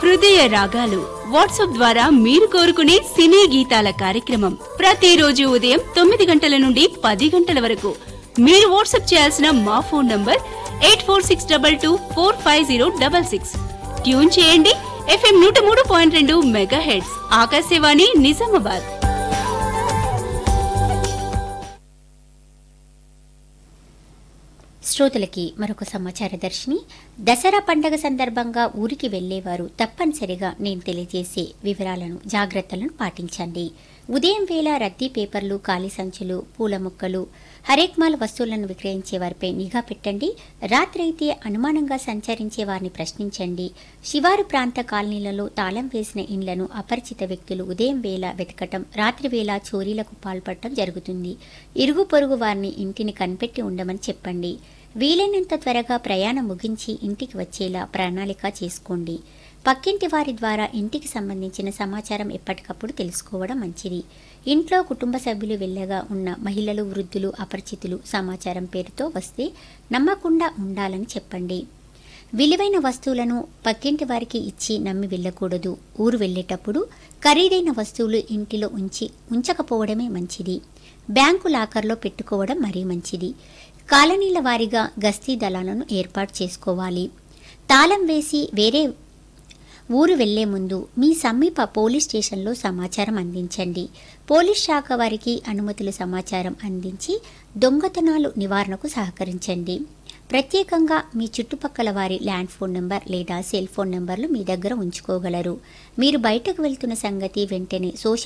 హృదయ రాగాలు వాట్సాప్ ద్వారా మీరు కోరుకునే సినీ గీతాల కార్యక్రమం ప్రతిరోజు ఉదయం తొమ్మిది గంటల నుండి పది గంటల వరకు మీరు వాట్సాప్ చేయాల్సిన మా phone number eight four six double two four five zero double six tune చేయండి ఎఫ్ఎం నూట మూడు పాయింట్ రెండు మెగా హెడ్స్ ఆకాశవాణి నిజామాబాద్ శ్రోతలకి మరొక సమాచార దర్శిని దసరా పండగ సందర్భంగా ఊరికి వెళ్లేవారు తప్పనిసరిగా నేను తెలియజేసే వివరాలను జాగ్రత్తలను పాటించండి ఉదయం వేళ రద్దీ పేపర్లు ఖాళీ సంచులు పూల మొక్కలు హరేక్మాల్ వస్తువులను విక్రయించే వారిపై నిఘా పెట్టండి రాత్రి అయితే అనుమానంగా సంచరించే వారిని ప్రశ్నించండి శివారు ప్రాంత కాలనీలలో తాళం వేసిన ఇండ్లను అపరిచిత వ్యక్తులు ఉదయం వేళ వెతకటం రాత్రి వేళ చోరీలకు పాల్పడటం జరుగుతుంది ఇరుగు పొరుగు వారిని ఇంటిని కనిపెట్టి ఉండమని చెప్పండి వీలైనంత త్వరగా ప్రయాణం ముగించి ఇంటికి వచ్చేలా ప్రణాళిక చేసుకోండి పక్కింటి వారి ద్వారా ఇంటికి సంబంధించిన సమాచారం ఎప్పటికప్పుడు తెలుసుకోవడం మంచిది ఇంట్లో కుటుంబ సభ్యులు వెళ్ళగా ఉన్న మహిళలు వృద్ధులు అపరిచితులు సమాచారం పేరుతో వస్తే నమ్మకుండా ఉండాలని చెప్పండి విలువైన వస్తువులను పక్కింటి వారికి ఇచ్చి నమ్మి వెళ్ళకూడదు ఊరు వెళ్ళేటప్పుడు ఖరీదైన వస్తువులు ఇంటిలో ఉంచి ఉంచకపోవడమే మంచిది బ్యాంకు లాకర్లో పెట్టుకోవడం మరీ మంచిది కాలనీల వారీగా గస్తీ దళాలను ఏర్పాటు చేసుకోవాలి తాళం వేసి వేరే ఊరు వెళ్లే ముందు మీ సమీప పోలీస్ స్టేషన్లో సమాచారం అందించండి పోలీస్ శాఖ వారికి అనుమతులు సమాచారం అందించి దొంగతనాలు నివారణకు సహకరించండి ప్రత్యేకంగా మీ చుట్టుపక్కల వారి ల్యాండ్ ఫోన్ నెంబర్ లేదా సెల్ ఫోన్ నెంబర్లు మీ దగ్గర ఉంచుకోగలరు మీరు బయటకు వెళ్తున్న సంగతి వెంటనే సోషల్